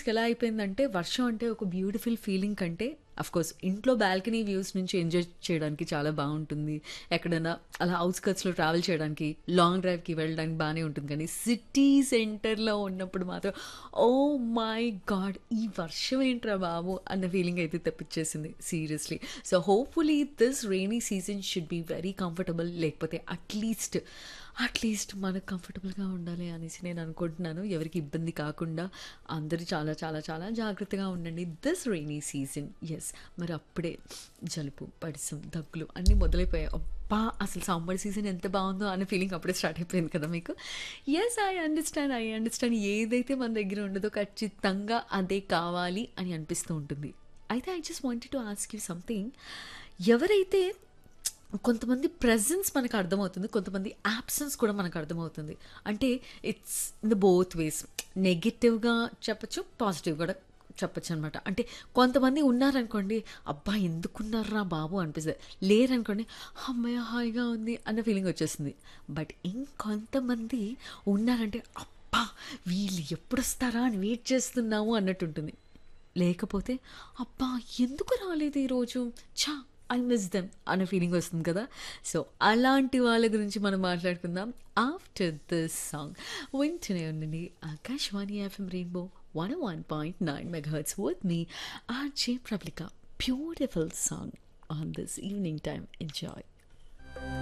ఆడియన్స్‌కి ఎలా అయిపోయిందంటే వర్షం అంటే ఒక బ్యూటిఫుల్ ఫీలింగ్ కంటే కోర్స్ ఇంట్లో బాల్కనీ వ్యూస్ నుంచి ఎంజాయ్ చేయడానికి చాలా బాగుంటుంది ఎక్కడైనా అలా అవుట్స్కట్స్లో ట్రావెల్ చేయడానికి లాంగ్ డ్రైవ్కి వెళ్ళడానికి బాగానే ఉంటుంది కానీ సిటీ సెంటర్లో ఉన్నప్పుడు మాత్రం ఓ మై గాడ్ ఈ వర్షం ఏంట్రా బాబు అన్న ఫీలింగ్ అయితే తెప్పించేసింది seriously so hopefully this rainy season should be very comfortable లేకపోతే అట్లీస్ట్ అట్లీస్ట్ మనకు కంఫర్టబుల్గా ఉండాలి అనేసి నేను అనుకుంటున్నాను ఎవరికి ఇబ్బంది కాకుండా అందరూ చాలా చాలా చాలా జాగ్రత్తగా ఉండండి దిస్ రెయినీ సీజన్ ఎస్ మరి అప్పుడే జలుబు పడిసం దగ్గులు అన్నీ మొదలైపోయాయి అబ్బా అసలు సమ్మర్ సీజన్ ఎంత బాగుందో అనే ఫీలింగ్ అప్పుడే స్టార్ట్ అయిపోయింది కదా మీకు yes I understand I understand ఏదైతే మన దగ్గర ఉండదో ఖచ్చితంగా అదే కావాలి అని అనిపిస్తూ ఉంటుంది అయితే I just wanted to ask you something ఎవరైతే కొంతమంది ప్రజెన్స్ మనకు అర్థమవుతుంది కొంతమంది యాబ్సెన్స్ కూడా మనకు అర్థమవుతుంది అంటే it's in the both ways నెగిటివ్గా చెప్పచ్చు పాజిటివ్ కూడా చెప్పచ్చు అనమాట అంటే కొంతమంది ఉన్నారనుకోండి అబ్బా ఎందుకున్నారా బాబు అనిపిస్తుంది లేరనుకోండి అమ్మాయి హాయిగా ఉంది అన్న ఫీలింగ్ వచ్చేస్తుంది బట్ ఇంకొంతమంది ఉన్నారంటే అబ్బా వీళ్ళు ఎప్పుడు వస్తారా అని వెయిట్ చేస్తున్నాము అన్నట్టు ఉంటుంది లేకపోతే అబ్బా ఎందుకు రాలేదు ఈరోజు చా ఐ మిస్ దెమ్ అనే ఫీలింగ్ వస్తుంది కదా సో అలాంటి వాళ్ళ గురించి మనం మాట్లాడుకుందాం ఆఫ్టర్ దిస్ సాంగ్ వింటూనే ఉండండి Akashvani FM rainbow one one point nine megahertz with మీ ఆర్జే ప్రబ్లికా beautiful song on this evening time enjoy